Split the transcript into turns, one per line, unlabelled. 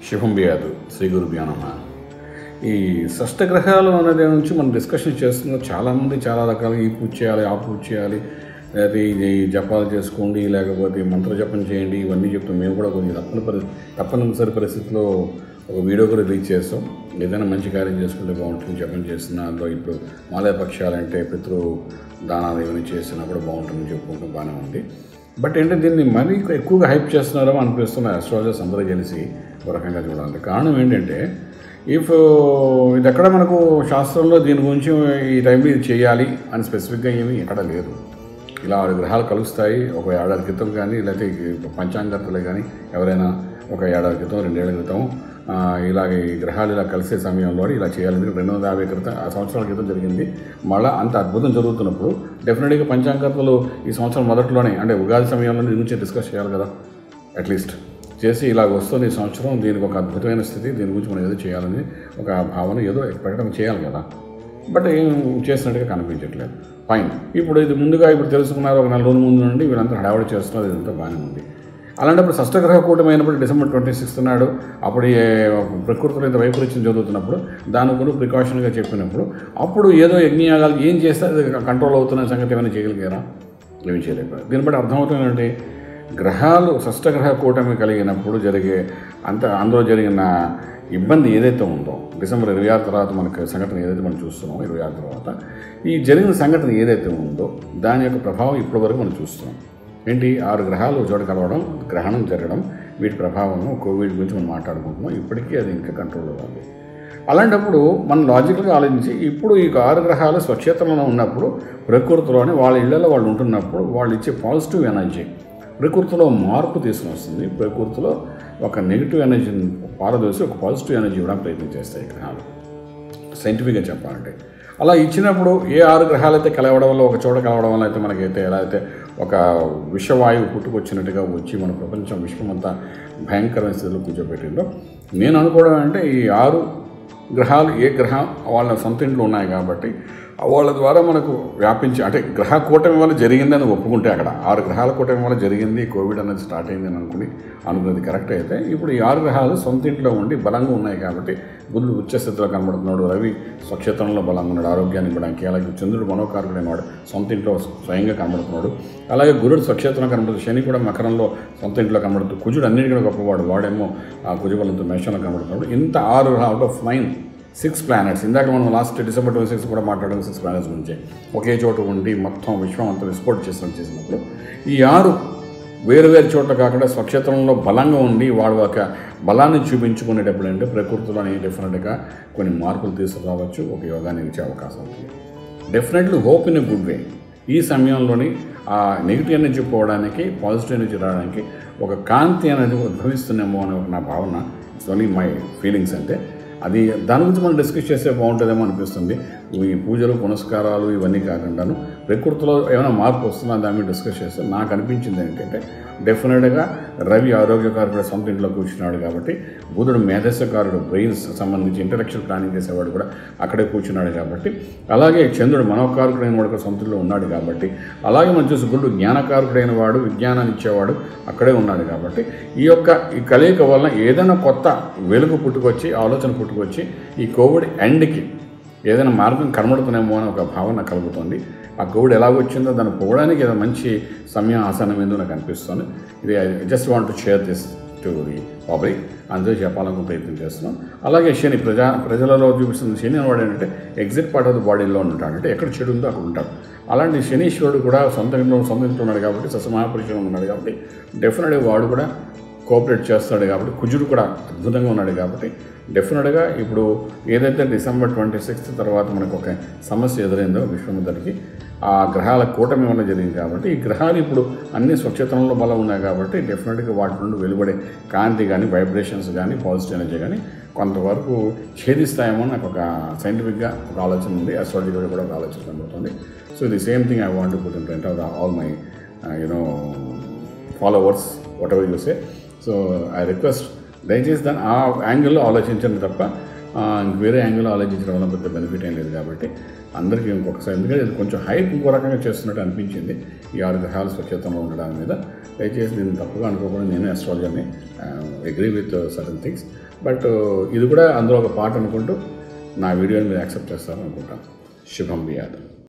శుభం బియాదు శ్రీ గురుభ్యో నమ ఈ షష్టగ్రహాలు అనేది నుంచి మనం డిస్కషన్ చేస్తున్నాం చాలామంది చాలా రకాలుగా ఈ పూజ చేయాలి ఆ పూజ చేయాలి లేకపోతే ఇది జపాలు చేసుకోండి లేకపోతే మంత్ర జపం చేయండి ఇవన్నీ చెప్తాం మేము కూడా కొన్ని తప్పని పరి తప్పనిసరి పరిస్థితిలో ఒక వీడియో కూడా రిలీజ్ చేస్తాం ఏదైనా మంచి కార్యం చేసుకుంటే బాగుంటుంది జపం చేసిన అందులో ఇప్పుడు మాలయ పక్షాలంటే పితృ దానాలు ఏమైనా చేసినా కూడా బాగుంటుందని చెప్పుకుంటాం బాగానే ఉంది బట్ ఏంటంటే దీన్ని మరీ ఎక్కువగా హైప్ చేస్తున్నారో అనిపిస్తున్న అస్ట్రాలజర్స్ అందరూ కలిసి ఒక రకంగా చూడాలి కారణం ఏంటంటే ఇఫ్ ఇది ఎక్కడ మనకు శాస్త్రంలో దీని గురించి ఈ టైంలో ఇది చేయాలి అని స్పెసిఫిక్గా ఏమీ ఎక్కడ లేదు ఇలా ఆరు గ్రహాలు కలుస్తాయి ఒక ఏడాది క్రితం కానీ లేకపోతే ఈ పంచాంగర్తలే కానీ ఎవరైనా ఒక ఏడాది క్రితం రెండేళ్ల క్రితం ఆ, ఇలాగ ఈ గ్రహాలు ఇలా కలిసే సమయంలో ఇలా చేయాలి ఎందుకంటే రెండు వందల యాభై క్రితం ఆ సంవత్సరాల క్రితం జరిగింది మళ్ళీ అంత అద్భుతం జరుగుతున్నప్పుడు డెఫినెట్గా పంచాంగర్తలు ఈ సంవత్సరం మొదట్లోనే అంటే ఉగాది సమయంలో దీని గురించి డిస్కస్ చేయాలి కదా అట్లీస్ట్ చేసి ఇలాగ వస్తుంది ఈ సంవత్సరం దీనికి ఒక అద్భుతమైన స్థితి దీని గురించి మనం ఏదో చేయాలని ఒక భావన ఏదో ప్రకటన చేయాలి కదా బట్ ఏం చేసినట్టుగా కనిపించట్లేదు ఫైన్ ఇప్పుడు ఇది ముందుగా ఇప్పుడు తెలుసుకున్నారు ఒక నెల రోజుల ముందు నుండి వీళ్ళంతా హడావడి చేస్తున్నారు ఇదంతా బాగానే ఉంది అలాంటప్పుడు షష్టగ్రహ కూటమి అయినప్పుడు డిసెంబర్ ట్వంటీ సిక్స్త్ నాడు అప్పుడు ఏ ప్రకృతిలో ఇంత వైపరీత్యం జరుగుతున్నప్పుడు దాని గురించి ప్రికాషన్గా చెప్పినప్పుడు అప్పుడు ఏదో యజ్ఞయాగాలు ఏం చేస్తే అది కంట్రోల్ అవుతున్న సంగతి ఏమైనా చేయగలిగారా ఏమీ చేయలేకపోయారు దీన్ని బట్టి అర్థమవుతుందంటే గ్రహాలు షష్టగ్రహ కూటమి కలిగినప్పుడు జరిగే అంత అందులో జరిగిన ఇబ్బంది ఏదైతే ఉందో డిసెంబర్ ఇరవై ఆరు తర్వాత మనకు సంఘటన ఏదైతే మనం చూస్తున్నామో ఇరవై ఆరు తర్వాత ఈ జరిగిన సంఘటన ఏదైతే ఉందో దాని యొక్క ప్రభావం ఇప్పటి వరకు మనం చూస్తున్నాం ఏంటి ఆరు గ్రహాలు ఒక చోట కలవడం గ్రహణం జరగడం వీటి ప్రభావం కోవిడ్ గురించి మనం మాట్లాడుకుంటున్నాం ఇప్పటికీ అది ఇంకా కంట్రోల్ అవ్వాలి అలాంటప్పుడు మనం లాజికల్గా ఆలోచించి ఇప్పుడు ఈ ఆరు గ్రహాలు స్వక్షేత్రంలో ఉన్నప్పుడు ప్రకృతిలోనే వాళ్ళ ఇళ్లలో వాళ్ళు ఉంటున్నప్పుడు వాళ్ళు ఇచ్చే పాజిటివ్ ఎనర్జీ ప్రకృతిలో మార్పు తీసుకుని వస్తుంది ప్రకృతిలో ఒక నెగిటివ్ ఎనర్జీని పారదోసి ఒక పాజిటివ్ ఎనర్జీ ఇవ్వడానికి ప్రయత్నం చేస్తాయి ఈ గ్రహాలు సైంటిఫిక్గా చెప్పాలంటే అలా ఇచ్చినప్పుడు ఏ ఆరు గ్రహాలు అయితే కలవడం వల్ల ఒక చోట కలవడం వల్ల అయితే మనకైతే ఎలా అయితే ఒక విషవాయువు పుట్టుకొచ్చినట్టుగా వచ్చి మన ప్రపంచం విశ్వమంతా భయంకరమైన స్థితిలో కూర్చోబెట్టిందో నేను అనుకోవడం అంటే ఈ ఆరు గ్రహాలు ఏ గ్రహం వాళ్ళ సొంత ఇంట్లో ఉన్నాయి కాబట్టి వాళ్ళ ద్వారా మనకు వ్యాపించి అంటే గ్రహ కూటమి వల్ల జరిగిందని ఒప్పుకుంటే అక్కడ ఆరు గ్రహాల కూటమి వల్ల జరిగింది కోవిడ్ అనేది స్టార్ట్ అయింది అని అనుకుని అనుకున్నది కరెక్ట్ అయితే ఇప్పుడు ఈ ఆరు గ్రహాలు సొంత ఇంట్లో ఉండి బలంగా ఉన్నాయి కాబట్టి బుద్ధుడు ఉచ్చస్థితిలో కనబడుతున్నాడు రవి స్వక్షేత్రంలో బలంగా ఉన్నాడు ఆరోగ్యాన్ని ఇవ్వడానికి అలాగే చంద్రుడు మనోకారకుడైన వాడు సొంత ఇంట్లో స్వయంగా కనబడుతున్నాడు అలాగే గురుడు స్వక్షేత్రం కనబడుతుంది శని కూడా మకరంలో సొంత ఇంట్లో కనబడుతుంది కుజుడు అన్నిటికీ గొప్పవాడు వాడేమో ఆ కుజబలంతో మేషంలో కనబడుతున్నాడు ఇంత ఆరు out of nine six planets ఇందాక మనం లాస్ట్ డిసెంబర్ ట్వంటీ సిక్స్ కూడా మాట్లాడడం సిక్స్ ప్లానెట్స్ గురించి ఒకే చోట ఉండి మొత్తం విశ్వం అంతా విస్ఫోట్ చేసిన చేసినప్పుడు ఈ ఆరు వేరు వేరు చోట్ల కాకుండా స్వక్షేత్రంలో బలంగా ఉండి వాడు ఒక బలాన్ని చూపించుకునేటప్పుడు అంటే ప్రకృతిలోని డెఫినెట్గా కొన్ని మార్పులు తీసుకురావచ్చు ఒక యోగాన్ని ఇచ్చే అవకాశం ఉంటుంది definitely hope in a good way ఈ సమయంలోని ఆ నెగిటివ్ ఎనర్జీ పోవడానికి పాజిటివ్ ఎనర్జీ రావడానికి ఒక కాంతి అనేది ఉద్భవిస్తుందేమో అనే ఒక నా భావన ఇట్స్ ఓన్లీ మై ఫీలింగ్స్ అంటే అది దాని గురించి మనం డిస్కస్ చేస్తే బాగుంటుందేమో అనిపిస్తుంది ఈ పూజలు పునస్కారాలు ఇవన్నీ కాకుండాను ప్రకృతిలో ఏమైనా మార్పు వస్తుందా దాని మీద డిస్కస్ చేస్తే నాకు అనిపించింది ఏంటంటే డెఫినెట్గా రవి ఆరోగ్యకారుడు సొంత ఇంట్లో కూర్చున్నాడు కాబట్టి బుధుడు మేధస్సకారుడు బ్రెయిన్స్ సంబంధించి ఇంటలెక్చువల్ ప్లానింగ్ చేసేవాడు కూడా అక్కడే కూర్చున్నాడు కాబట్టి అలాగే చంద్రుడు మనోకారకుడైన వాడు కూడా సొంత ఇంట్లో ఉన్నాడు కాబట్టి అలాగే మనం చూసి గురుడు జ్ఞానకారకుడైన వాడు విజ్ఞానాన్ని ఇచ్చేవాడు అక్కడే ఉన్నాడు కాబట్టి ఈ యొక్క ఈ కలయిక వలన ఏదైనా కొత్త వెలుగు పుట్టుకొచ్చి ఆలోచన పుట్టుకొచ్చి ఈ కోవిడ్ ఎండ్కి ఏదైనా మార్గం కనబడుతుందేమో అని ఒక భావన కలుగుతుంది ఆ కోవిడ్ ఎలా వచ్చిందో దాన్ని పోవడానికి ఏదో మంచి సమయం ఆసనం ఏందో నాకు అనిపిస్తుంది ఇది I just want to share this to the public అందరూ చెప్పాలని ప్రయత్నం చేస్తున్నాం అలాగే శని ప్రజా ప్రజలలో చూపిస్తున్న శని అనేవాడు ఏంటంటే ఎగ్జిట్ పార్ట్ ఆఫ్ ద బాడీలో ఉంటాడు అంటే ఎక్కడ చెడు ఉందో అక్కడ ఉంటాడు అలాంటి శనీశ్వరుడు కూడా సొంత ఇంట్లో సొంత ఇంట్లో ఉన్నాడు కాబట్టి సస్యమహాపురుషుడు ఉన్నాడు కాబట్టి డెఫినెట్గా వాడు కూడా కోఆపరేట్ చేస్తాడు కాబట్టి కుజుడు కూడా అద్భుతంగా ఉన్నాడు కాబట్టి డెఫినెట్గా ఇప్పుడు ఏదైతే డిసెంబర్ ట్వంటీ సిక్స్త్ తర్వాత మనకు ఒక సమస్య ఎదురైందో విశ్వముద్దరికి ఆ గ్రహాల కూటమి వల్ల జరిగింది కాబట్టి ఈ గ్రహాలు ఇప్పుడు అన్ని స్వచ్ఛతనంలో బలం ఉన్నాయి కాబట్టి డెఫినెట్గా వాటి నుండి వెలువడే కాంతి కానీ వైబ్రేషన్స్ కానీ పాజిటివ్ ఎనర్జీ కానీ కొంతవరకు ఛేదిస్తాయేమో నాకు ఒక సైంటిఫిక్గా ఒక ఆలోచన ఉంది అస్ట్రాలజికల్గా కూడా ఒక ఆలోచన కనబడుతుంది so the same thing I want put in front of all my you know followers whatever you say so I request దయచేసి దాన్ని ఆ యాంగిల్లో ఆలోచించండి తప్ప ఆ, ఇంక వేరే యాంగిల్లో ఆలోచించడం వల్ల పెద్ద బెనిఫిట్ ఏం లేదు కాబట్టి అందరికీ ఇంకొకసారి ఎందుకంటే ఇది కొంచెం హైప్ ఇంకో రకంగా చేస్తున్నట్టు అనిపించింది ఈ ఆరు గ్రహాలు స్వచ్ఛతంలో ఉండడం మీద దయచేసి దీన్ని తప్పుగా అనుకోకుండా నేను అస్ట్రాలజర్ని agree with certain things but ఇది కూడా అందులో ఒక పార్ట్ అనుకుంటూ నా వీడియోని మీరు యాక్సెప్ట్ చేస్తారని అనుకుంటాను శుభం బియాదం